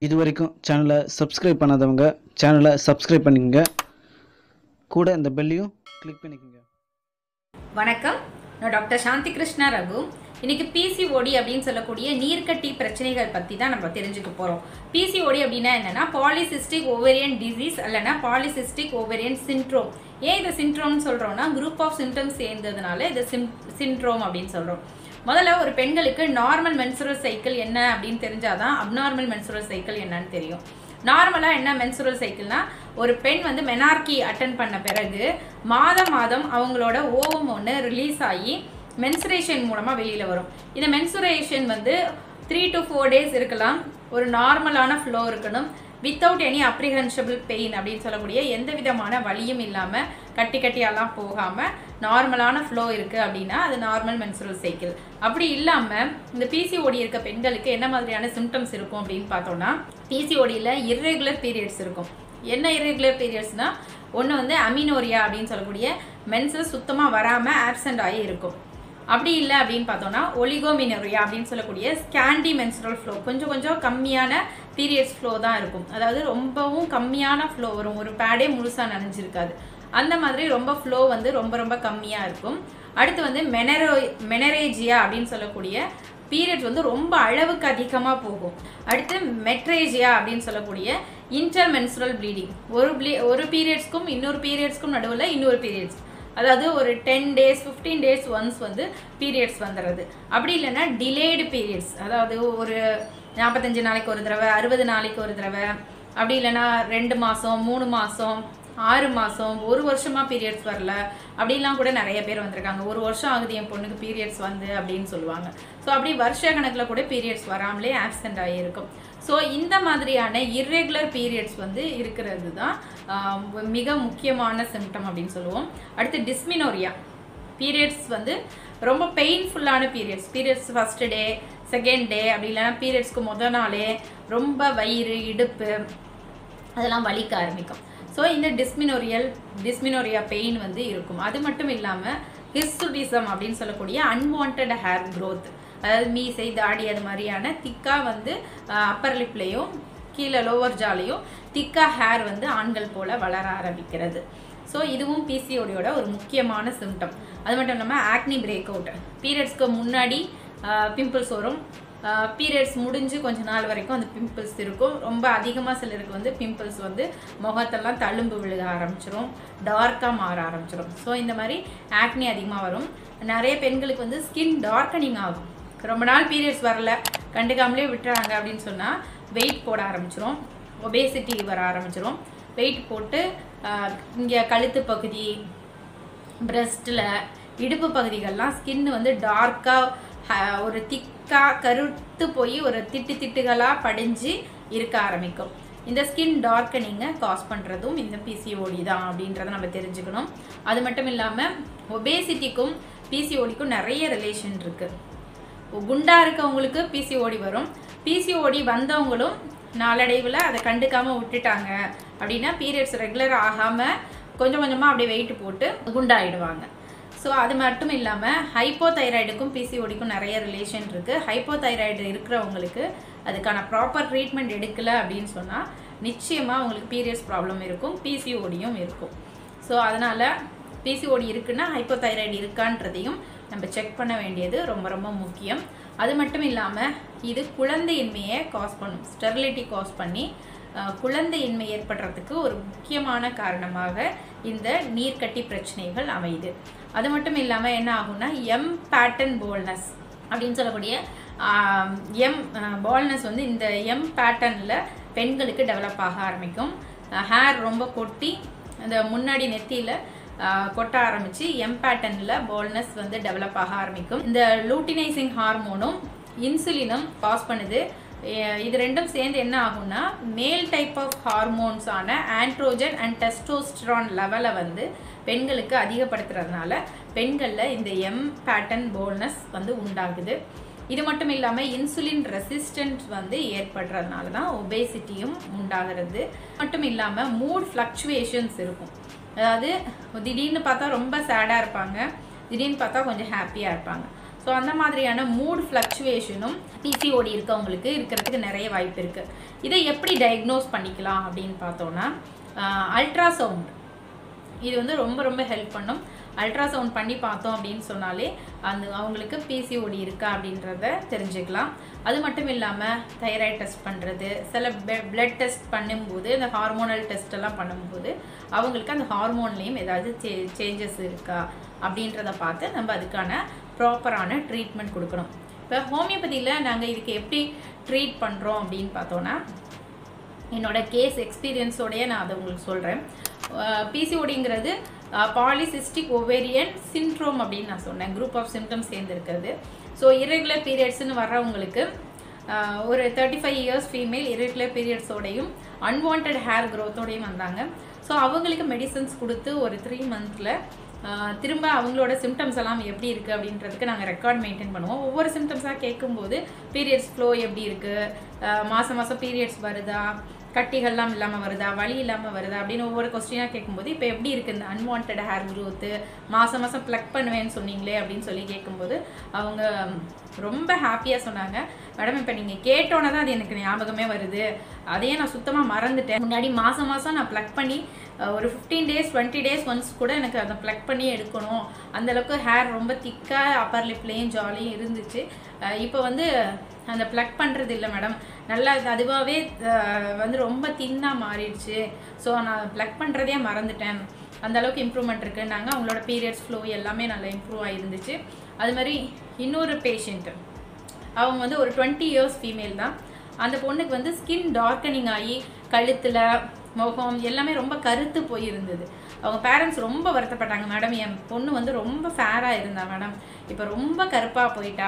இது வரைக்கும் சேனலை சப்ஸ்கிரைப் பண்ணாதவங்க சேனலை சப்ஸ்கிரைப் பண்ணிக்கங்க கூட இந்த பெல்லையும் கிளிக் பண்ணிக்கோங்க வணக்கம் நான் டாக்டர் சாந்தி கிருஷ்ணா ரகு இன்னைக்கு பிசிஓடி அப்படின்னு சொல்லக்கூடிய நீர்க்கட்டி பிரச்சனைகள் பற்றி தான் நம்ம தெரிஞ்சுக்க போகிறோம் பிசிஓடி அப்படின்னா என்னன்னா பாலிசிஸ்டிக் ஓவேரியன் டிசீஸ் இல்லைன்னா பாலிசிஸ்டிக் ஓவேரியன் சிண்ட்ரோம் ஏன் இதை சிண்ட்ரோம்னு சொல்கிறோம்னா குரூப் ஆஃப் சிம்டம்ஸ் சேர்ந்ததுனால இதை சிம் சிண்ட்ரோம் அப்படின்னு சொல்கிறோம் முதல்ல ஒரு பெண்களுக்கு நார்மல் மென்சுரல் சைக்கிள் என்ன அப்படின்னு தெரிஞ்சாதான் அப்நார்மல் மென்சுரல் சைக்கிள் என்னன்னு தெரியும் நார்மலாக என்ன மென்சுரல் சைக்கிள்னா ஒரு பெண் வந்து மெனார்கி அட்டன் பண்ண பிறகு மாதம் மாதம் அவங்களோட ஓவம் ஒன்று ரிலீஸ் ஆகி மென்சுரேஷன் மூலமாக வெளியில் வரும் இந்த மென்சுரேஷன் வந்து த்ரீ டு ஃபோர் டேஸ் இருக்கலாம் ஒரு நார்மலான ஃப்ளோ இருக்கணும் வித்தவுட் எனி அப்ரிஹென்ஷபிள் பெயின் அப்படின்னு சொல்லக்கூடிய எந்த விதமான வலியும் இல்லாமல் கட்டி கட்டியெல்லாம் போகாமல் நார்மலான ஃப்ளோ இருக்குது அப்படின்னா அது நார்மல் மென்சுரல் சைக்கிள் அப்படி இல்லாமல் இந்த பிசிஓடி இருக்க பெண்களுக்கு என்ன மாதிரியான சிம்டம்ஸ் இருக்கும் அப்படின்னு பார்த்தோம்னா பிசிஓடியில் இர்ரெகுலர் பீரியட்ஸ் இருக்கும் என்ன இர்ரெகுலர் பீரியட்ஸ்னா ஒன்று வந்து அமினோரியா அப்படின்னு சொல்லக்கூடிய மென்சஸ் சுத்தமாக வராமல் ஆப்சண்ட் ஆகி இருக்கும் அப்படி இல்லை அப்படின்னு பார்த்தோம்னா ஒலிகோமினோரியா அப்படின்னு சொல்லக்கூடிய ஸ்கேண்டி மென்சுரல் ஃப்ளோ கொஞ்சம் கொஞ்சம் கம்மியான பீரியட்ஸ் ஃப்ளோ தான் இருக்கும் அதாவது ரொம்பவும் கம்மியான ஃப்ளோ வரும் ஒரு பேடே முழுசாக நனைஞ்சிருக்காது அந்த மாதிரி ரொம்ப ஃப்ளோ வந்து ரொம்ப ரொம்ப கம்மியாக இருக்கும் அடுத்து வந்து மெனரோ மெனரேஜியா அப்படின்னு சொல்லக்கூடிய பீரியட்ஸ் வந்து ரொம்ப அளவுக்கு அதிகமாக போகும் அடுத்து மெட்ரேஜியா அப்படின்னு சொல்லக்கூடிய இன்டர்மென்சுரல் ப்ளீடிங் ஒரு ப்ளீ ஒரு பீரியட்ஸ்க்கும் இன்னொரு பீரியட்ஸ்க்கும் நடுவில் இன்னொரு பீரியட்ஸ் அதாவது ஒரு ten days fifteen days once வந்து பீரியட்ஸ் வந்துடுறது அப்படி இல்லைன்னா டிலேடு பீரியட்ஸ் அதாவது ஒரு நாற்பத்தஞ்சு நாளைக்கு ஒரு தடவை அறுபது நாளைக்கு ஒரு தடவை அப்படி இல்லைன்னா ரெண்டு மாதம் மூணு மாதம் ஆறு மாதம் ஒரு வருஷமாக பீரியட்ஸ் வரல அப்படிலாம் கூட நிறைய பேர் வந்திருக்காங்க ஒரு வருஷம் ஆகுது என் பொண்ணுக்கு பீரியட்ஸ் வந்து அப்படின்னு சொல்லுவாங்க ஸோ அப்படி வருஷ கணக்கில் கூட பீரியட்ஸ் வராமலே ஆக்சிடென்ட் ஆகியிருக்கும் ஸோ இந்த மாதிரியான இர்ரெகுலர் பீரியட்ஸ் வந்து இருக்கிறது தான் ஆஹ், மிக முக்கியமான சிம்டம் அப்படின்னு சொல்லுவோம் அடுத்து டிஸ்மினோரியா பீரியட்ஸ் வந்து ரொம்ப பெயின்ஃபுல்லான periods periods first day second day அப்படி இல்லைன்னா பீரியட்ஸ்க்கு முத நாளே ரொம்ப வயிறு இடுப்பு அதெல்லாம் வலிக்க ஆரம்பிக்கும் ஸோ இந்த டிஸ்மினோரியல் டிஸ்மினோரியா பெயின் வந்து இருக்கும் அது மட்டும் இல்லாமல் ஹிஸ்டுடிசம் அப்படின்னு சொல்லக்கூடிய அன்வான்ட் ஹேர் growth அதாவது மீசை தாடி அது மாதிரியான திக்காக வந்து அப்பர் லிப்லேயும் கீழே லோவர் ஜாலையும் திக்கா ஹேர் வந்து ஆண்கள் போல வளர ஆரம்பிக்கிறது ஸோ இதுவும் பிசிஓடியோட ஒரு முக்கியமான சிம்டம் அது மட்டும் இல்லாமல் ஆக்னி பிரேக் அவுட் பீரியட்ஸ்க்கு முன்னாடி பிம்பிள்ஸ் வரும் பீரியட்ஸ் முடிஞ்சு கொஞ்ச நாள் வரைக்கும் அந்த பிம்பிள்ஸ் இருக்கும் ரொம்ப அதிகமாக சிலருக்கு வந்து பிம்பிள்ஸ் வந்து முகத்தெல்லாம் தழும்பு விழுக ஆரம்பிச்சிரும் டார்க்காக மாற ஆரம்பிச்சிரும் ஸோ இந்த மாதிரி ஆக்னி அதிகமாக வரும் நிறைய பெண்களுக்கு வந்து ஸ்கின் டார்க்கனிங் ஆகும் ரொம்ப நாள் பீரியட்ஸ் வரல கண்டுக்காமலே விட்டுறாங்க அப்படின்னு சொன்னால் வெயிட் போட ஆரம்பிச்சிரும் ஒபேசிட்டி வர ஆரம்பிச்சிரும் வெயிட் போட்டு இங்கே கழுத்து பகுதி பிரஸ்ட்டில் இடுப்பு பகுதிகள்லாம் ஸ்கின் வந்து டார்க்காக ஒரு திக்காக கருத்து போய் ஒரு திட்டு திட்டுகளாக படிஞ்சு இருக்க ஆரம்பிக்கும் இந்த ஸ்கின் டார்க்கனிங்கை காஸ் பண்ணுறதும் இந்த பிசிஓடி தான் அப்படின்றத நம்ம தெரிஞ்சுக்கணும் அது மட்டும் இல்லாமல் ஒபேசிட்டிக்கும் பிசிஓடிக்கும் நிறைய ரிலேஷன் இருக்குது குண்டா இருக்கவங்களுக்கு பிசிஓடி வரும் பிசிஓடி வந்தவங்களும் நாளடைவில் அதை கண்டுக்காமல் விட்டுட்டாங்க அப்படின்னா பீரியட்ஸ் ரெகுலர் ஆகாமல் கொஞ்சம் கொஞ்சமாக அப்படியே வெயிட் போட்டு குண்டாயிடுவாங்க ஸோ அது மட்டும் இல்லாமல் ஹைப்போதைராய்டுக்கும் பிசிஓடிக்கும் நிறைய ரிலேஷன் இருக்குது ஹைப்போதைராய்டு இருக்கிறவங்களுக்கு அதுக்கான ப்ராப்பர் ட்ரீட்மெண்ட் எடுக்கலை அப்படின்னு சொன்னால் நிச்சயமாக அவங்களுக்கு பீரியட்ஸ் ப்ராப்ளம் இருக்கும் பிசிஓடியும் இருக்கும் ஸோ அதனால் பிசிஓடி இருக்குன்னா ஹைப்போதைராய்டு இருக்கான்றதையும் நம்ம செக் பண்ண வேண்டியது ரொம்ப ரொம்ப முக்கியம் அது மட்டும் இல்லாமல் இது குழந்தையின்மையை காஸ் பண்ணும் ஸ்டெரிலிட்டி காஸ் பண்ணி அஹ், குழந்தையின்மை ஏற்படுறதுக்கு ஒரு முக்கியமான காரணமாக இந்த நீர்க்கட்டி பிரச்சனைகள் அமையுது அது மட்டும் இல்லாமல் என்ன ஆகும்னா எம் பேட்டர்ன் போல்னஸ் அப்படின்னு சொல்லக்கூடிய எம் பால்னஸ் வந்து இந்த எம் பேட்டர்னில் பெண்களுக்கு டெவலப் ஆக ஆரம்பிக்கும் ஹேர் ரொம்ப கொட்டி அந்த முன்னாடி நெத்தியில் கொட்ட ஆரம்பித்து எம் பேட்டர்னில் பால்னஸ் வந்து டெவலப் ஆக ஆரம்பிக்கும் இந்த லூட்டினைசிங் ஹார்மோனும் இன்சுலினும் காஸ் பண்ணுது எ- இது ரெண்டும் சேர்ந்து என்ன ஆகும்னா மேல் டைப் ஆஃப் ஹார்மோன்ஸான ஆண்ட்ரோஜன் அண்ட் டெஸ்டோஸ்டரான் லெவலை வந்து பெண்களுக்கு அதிகப்படுத்துறதுனால பெண்களில் இந்த எம் பேட்டர்ன் போல்னஸ் வந்து உண்டாகுது இது மட்டும் இல்லாமல் இன்சுலின் ரெசிஸ்டன்ட் வந்து ஏற்படுறதுனால தான் ஒபேசிட்டியும் உண்டாகிறது மட்டும் இல்லாமல் மூட் ஃப்ளக்சுவேஷன்ஸ் இருக்கும் அதாவது திடீர்னு பார்த்தா ரொம்ப சேடாக இருப்பாங்க திடீர்னு பார்த்தா கொஞ்சம் ஹாப்பியாக இருப்பாங்க ஸோ அந்த மாதிரியான மூட் ஃப்ளக்சுவேஷனும் பிசிஓடி இருக்கவங்களுக்கு இருக்கிறதுக்கு நிறைய வாய்ப்பு இருக்குது இதை எப்படி டயக்னோஸ் பண்ணிக்கலாம் அப்படின்னு பார்த்தோன்னா அல்ட்ராசவுண்ட் இது வந்து ரொம்ப ரொம்ப ஹெல்ப் பண்ணும் அல்ட்ராசவுண்ட் பண்ணி பார்த்தோம் அப்படின்னு சொன்னாலே அந்த அவங்களுக்கு பிசிஓடி இருக்கா அப்படின்றத தெரிஞ்சுக்கலாம் அது மட்டும் இல்லாமல் தைராய்டு டெஸ்ட் பண்ணுறது சில பிளட் டெஸ்ட் பண்ணும்போது இந்த ஹார்மோனல் டெஸ்ட் எல்லாம் பண்ணும்போது அவங்களுக்கு அந்த ஹார்மோன்லேயும் ஏதாவது சே சேஞ்சஸ் இருக்கா அப்படின்றத பார்த்து நம்ம அதுக்கான ப்ராப்பரான ட்ரீட்மெண்ட் கொடுக்கணும் இப்போ ஹோமியோபதியில் நாங்கள் இதுக்கு எப்படி ட்ரீட் பண்ணுறோம் அப்படின்னு பார்த்தோன்னா என்னோட கேஸ் எக்ஸ்பீரியன்ஸோடய நான் அதை உங்களுக்கு சொல்கிறேன் பிசிஓடிங்கிறது பாலிசிஸ்டிக் ஒவேரியன் சின்ட்ரோம் அப்படின்னு நான் சொன்னேன் குரூப் ஆஃப் சிம்டம்ஸ் சேர்ந்துருக்கிறது ஸோ இரெகுலர் பீரியட்ஸ்னு வர்றவங்களுக்கு ஆஹ், ஒரு thirty five years female irregular பீரியட்ஸோடையும் அன்வான்ட் ஹேர் க்ரோத்தோடையும் வந்தாங்க ஸோ அவங்களுக்கு மெடிசன்ஸ் கொடுத்து ஒரு த்ரீ மந்த்தில் திரும்ப அவங்களோட சிம்டம்ஸ் எல்லாம் எப்படி இருக்குது அப்படின்றதுக்கு நாங்கள் ரெக்கார்ட் மெயின்டைன் பண்ணுவோம் ஒவ்வொரு சிம்டம்ஸாக கேட்கும்போது பீரியட்ஸ் ஃப்ளோ எப்படி இருக்குது மாதம் மாதம் பீரியட்ஸ் வருதா கட்டிகள்லாம் இல்லாமல் வருதா வலி இல்லாமல் வருதா அப்படின்னு ஒவ்வொரு கொஸ்டினாக கேட்கும்போது இப்போ எப்படி இருக்குது இந்த அன்வான்ட் ஹேர் க்ரோத்து மாதம் மாதம் ப்ளக் பண்ணுவேன்னு சொன்னீங்களே அப்படின்னு சொல்லி கேட்கும்போது அவங்க ரொம்ப ஹாப்பியாக சொன்னாங்க மேடம் இப்போ நீங்கள் கேட்டோன்னே தான் அது எனக்கு ஞாபகமே வருது அதையே நான் சுத்தமாக மறந்துட்டேன் முன்னாடி மாதம் மாதம் நான் ப்ளக் பண்ணி அஹ், ஒரு fifteen days twenty days once கூட எனக்கு அதை ப்ளக் பண்ணி எடுக்கணும் அந்தளவுக்கு ஹேர் ரொம்ப திக்காக அப்பர் லிப்லேயும் ஜாலியும் இருந்துச்சு அஹ், இப்போ வந்து அந்த ப்ளக் பண்ணுறது இல்லை மேடம் நல்லா அது அதுவாகவே வந்து ரொம்ப தின்னாக மாறிடுச்சு ஸோ நான் ப்ளக் பண்ணுறதே மறந்துட்டேன் அந்த அளவுக்கு இம்ப்ரூவ்மெண்ட் இருக்குன்னாங்க அவங்களோட பீரியட்ஸ் ஃப்ளோ எல்லாமே நல்லா இம்ப்ரூவ் ஆகிருந்துச்சு அது மாதிரி இன்னொரு பேஷண்ட்டு அவங்க வந்து ஒரு டுவெண்ட்டி இயர்ஸ் ஃபீமேல் தான் அந்த பொண்ணுக்கு வந்து ஸ்கின் டார்க்கனிங் ஆகி கழுத்தில் முகம் எல்லாமே ரொம்ப கருத்து போயிருந்தது அவங்க பேரண்ட்ஸ் ரொம்ப வருத்தப்பட்டாங்க மேடம் என் பொண்ணு வந்து ரொம்ப ஃபேராக இருந்தா மேடம் இப்போ ரொம்ப கருப்பாக போயிட்டா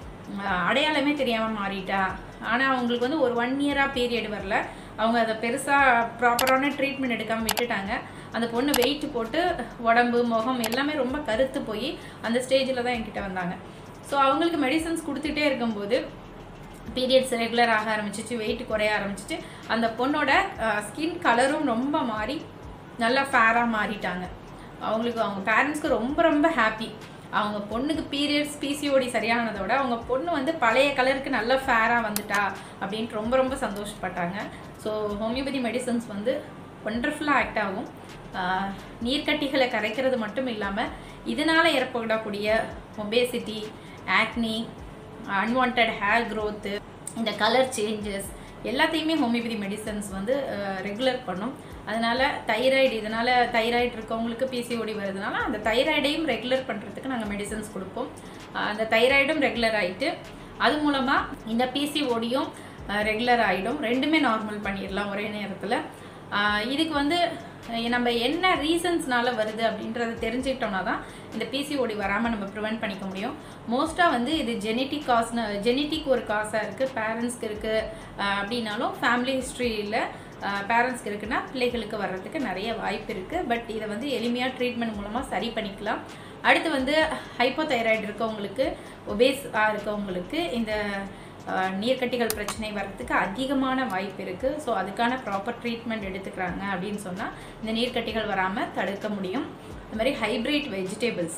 அஹ் அடையாளமே தெரியாமல் மாறிட்டா ஆனால் அவங்களுக்கு வந்து ஒரு ஒன் இயராக பீரியட் வரல அவங்க அதை பெருசாக ப்ராப்பரான ட்ரீட்மெண்ட் எடுக்காமல் விட்டுட்டாங்க அந்த பொண்ணு வெயிட் போட்டு உடம்பு முகம் எல்லாமே ரொம்ப கருத்து போய் அந்த ஸ்டேஜில் தான் என்கிட்ட வந்தாங்க ஸோ அவங்களுக்கு மெடிசன்ஸ் கொடுத்துட்டே இருக்கும்போது பீரியட்ஸ் ரெகுலர் ஆக ஆரம்பிச்சிச்சு வெயிட் குறைய ஆரம்பிச்சிச்சு அந்த பொண்ணோட ஸ்கின் கலரும் ரொம்ப மாறி நல்லா ஃபேராக மாறிட்டாங்க அவங்களுக்கு அவங்க பேரண்ட்ஸ்க்கு ரொம்ப ரொம்ப ஹாப்பி அவங்க பொண்ணுக்கு பீரியட்ஸ் பிசிஓடி சரியானதோட அவங்க பொண்ணு வந்து பழைய கலருக்கு நல்ல ஃபேராக வந்துட்டா அப்படின்ட்டு ரொம்ப ரொம்ப சந்தோஷப்பட்டாங்க ஸோ ஹோமியோபதி மெடிசன்ஸ் வந்து ஒண்டர்ஃபுல்லாக ஆக்ட் ஆகும் ஆஹ் நீர்க்கட்டிகளை கரைக்கிறது மட்டும் இல்லாமல் இதனால் ஏற்படக்கூடிய obesity acne unwanted hair growth இந்த கலர் சேஞ்சஸ் எல்லாத்தையுமே ஹோமியோபதி மெடிசன்ஸ் வந்து ரெகுலர் பண்ணும் அதனால தைராய்டு இதனால தைராய்டு இருக்கவங்களுக்கு பிசிஓடி வருதுனால அந்த தைராய்டையும் ரெகுலர் பண்ணுறதுக்கு நாங்கள் மெடிசன்ஸ் கொடுப்போம் அஹ் அந்த தைராய்டும் ரெகுலர் ஆயிட்டு அது மூலமாக இந்த பிசிஓடியும் ரெகுலர் ஆகிடும் ரெண்டுமே நார்மல் பண்ணிடலாம் ஒரே நேரத்தில் இதுக்கு வந்து அஹ் நம்ம என்ன ரீசன்ஸ்னால வருது அப்படின்றத தெரிஞ்சுக்கிட்டோம்னா தான் இந்த பிசிஓடி வராமல் நம்ம ப்ரிவெண்ட் பண்ணிக்க முடியும் மோஸ்ட்டாக வந்து இது ஜெனட்டிக் காஸ்னு ஜெனட்டிக் ஒரு காசாக இருக்குது பேரண்ட்ஸ்க்கு இருக்குது அப்படின்னாலும் ஃபேமிலி ஹிஸ்ட்ரியில் பேரண்ட்ஸ்க்கு இருக்குன்னா பிள்ளைகளுக்கு வர்றதுக்கு நிறைய வாய்ப்பு இருக்குது பட் இதை வந்து எளிமையாக ட்ரீட்மெண்ட் மூலமாக சரி பண்ணிக்கலாம் அடுத்து வந்து ஹைப்போதைராய்டு இருக்கவங்களுக்கு ஒபேஸாக இருக்கவங்களுக்கு இந்த அஹ், நீர்க்கட்டிகள் பிரச்சனை வர்றதுக்கு அதிகமான வாய்ப்பு இருக்குது ஸோ அதுக்கான ப்ராப்பர் ட்ரீட்மெண்ட் எடுத்துக்கிறாங்க அப்படின்னு சொன்னால் இந்த நீர்க்கட்டிகள் வராமல் தடுக்க முடியும் அது மாதிரி ஹைப்ரிட் வெஜிடபிள்ஸ்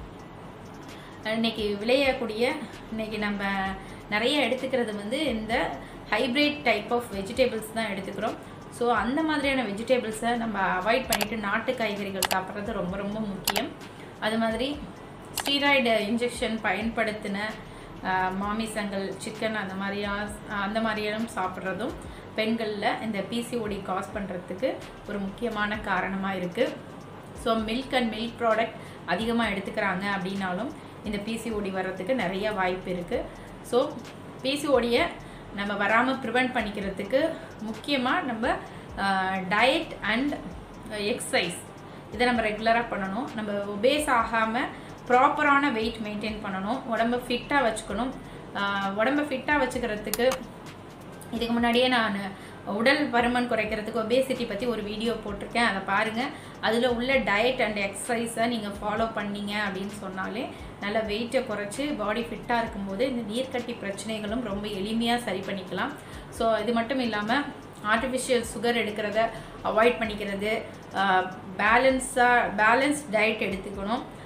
இன்னைக்கு விளையக்கூடிய இன்னைக்கு நம்ம நிறைய எடுத்துக்கிறது வந்து இந்த ஹைப்ரிட் டைப் ஆஃப் வெஜிடபிள்ஸ் தான் எடுத்துக்கிறோம் ஸோ அந்த மாதிரியான வெஜிடபிள்ஸை நம்ம அவாய்ட் பண்ணிட்டு நாட்டு காய்கறிகள் சாப்பிட்றது ரொம்ப ரொம்ப முக்கியம் அது மாதிரி ஸ்டீராய்டு இன்ஜெக்ஷன் பயன்படுத்தின ஆஹ், மாமிசங்கள் சிக்கன் அந்த மாதிரியா அந்த மாதிரியும் சாப்பிட்றதும் பெண்களில் இந்த பிசிஓடி காஸ் பண்ணுறதுக்கு ஒரு முக்கியமான காரணமாக இருக்குது so milk and milk product அதிகமாக எடுத்துக்கிறாங்க அப்படின்னாலும் இந்த பிசிஓடி வர்றதுக்கு நிறைய வாய்ப்பு இருக்குது ஸோ பிசிஓடியை நம்ம வராமல் ப்ரிவெண்ட் பண்ணிக்கிறதுக்கு முக்கியமாக நம்ம டயட் அண்ட் எக்ஸசைஸ் இதை நம்ம ரெகுலராக பண்ணணும் நம்ம ஒபேஸ் ஆகாமல் ப்ராப்பரான வெயிட் மெயின்டைன் பண்ணணும் உடம்ப ஃபிட்டாக வச்சுக்கணும் ஆஹ் உடம்ப ஃபிட்டாக வச்சுக்கிறதுக்கு இதுக்கு முன்னாடியே நான் உடல் பருமன் குறைக்கிறதுக்கு ஒபேசிட்டி பற்றி ஒரு வீடியோ போட்டிருக்கேன் அதை பாருங்கள் அதில் உள்ள டயட் அண்ட் எக்ஸசைஸை நீங்கள் ஃபாலோ பண்ணீங்க அப்படின்னு சொன்னாலே நல்ல வெயிட்டை குறைச்சி பாடி ஃபிட்டாக இருக்கும்போது இந்த நீர்க்கட்டி பிரச்சனைகளும் ரொம்ப எளிமையாக சரி பண்ணிக்கலாம் ஸோ இது மட்டும் இல்லாமல் ஆர்டிஃபிஷியல் சுகர் எடுக்கிறத அவாய்ட் பண்ணிக்கிறது பேலன்ஸாக பேலன்ஸ் டயட் எடுத்துக்கணும்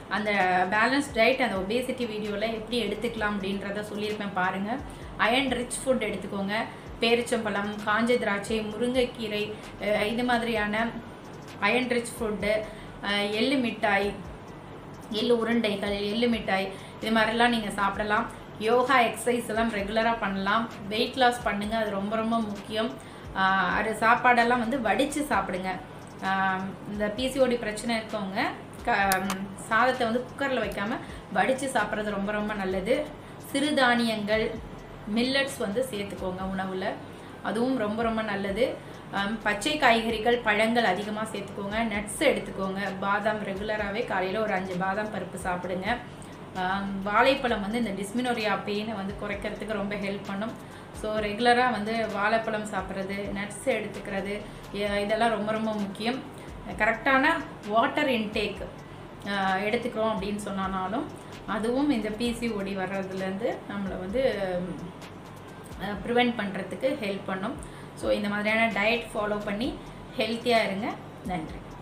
அந்த பேலன்ஸ் டயட் அந்த ஒபேசிட்டி வீடியோவில் எப்படி எடுத்துக்கலாம் அப்படின்றத சொல்லியிருப்பேன் பாருங்கள் அயன் ரிச் ஃபுட் எடுத்துக்கோங்க பேரிச்சம்பழம் காஞ்ச திராட்சை முருங்கைக்கீரை அஹ் இது மாதிரியான அயன் ரிச் ஃபுட்டு எள்ளு மிட்டாய் எள்ளு உருண்டைகள் எள்ளு மிட்டாய் இது மாதிரிலாம் நீங்கள் சாப்பிடலாம் யோகா எக்ஸசைஸ் எல்லாம் ரெகுலராக பண்ணலாம் வெயிட் லாஸ் பண்ணுங்கள் அது ரொம்ப ரொம்ப முக்கியம் ஆஹ் அது சாப்பாடெல்லாம் வந்து வடித்து சாப்பிடுங்க ஆஹ் இந்த பிசிஓடி பிரச்சனை இருக்கவங்க க சாதத்தை வந்து குக்கரில் வைக்காமல் வடித்து சாப்பிட்றது ரொம்ப ரொம்ப நல்லது சிறுதானியங்கள் மில்லட்ஸ் வந்து சேர்த்துக்கோங்க உணவில் அதுவும் ரொம்ப ரொம்ப நல்லது ஆம், பச்சை காய்கறிகள் பழங்கள் அதிகமாக சேர்த்துக்கோங்க நட்ஸ் எடுத்துக்கோங்க பாதாம் ரெகுலராகவே காலையில் ஒரு அஞ்சு பாதாம் பருப்பு சாப்பிடுங்க ஆம், வாழைப்பழம் வந்து இந்த டிஸ்மினோரியா பெயினை வந்து குறைக்கிறதுக்கு ரொம்ப ஹெல்ப் பண்ணும் ஸோ ரெகுலராக வந்து வாழைப்பழம் சாப்பிட்றது நட்ஸ் எடுத்துக்கிறது இ- இதெல்லாம் ரொம்ப ரொம்ப முக்கியம் கரெக்டான வாட்டர் இன்டேக் எடுத்துக்கிறோம் அப்படின்னு சொன்னாலும் அதுவும் இந்த பிசிஓடி வர்றதுலேருந்து நம்மளை வந்து ப்ரிவெண்ட் பண்ணுறதுக்கு ஹெல்ப் பண்ணும் ஸோ இந்த மாதிரியான டயட் ஃபாலோ பண்ணி ஹெல்த்தியாக இருங்க நன்றி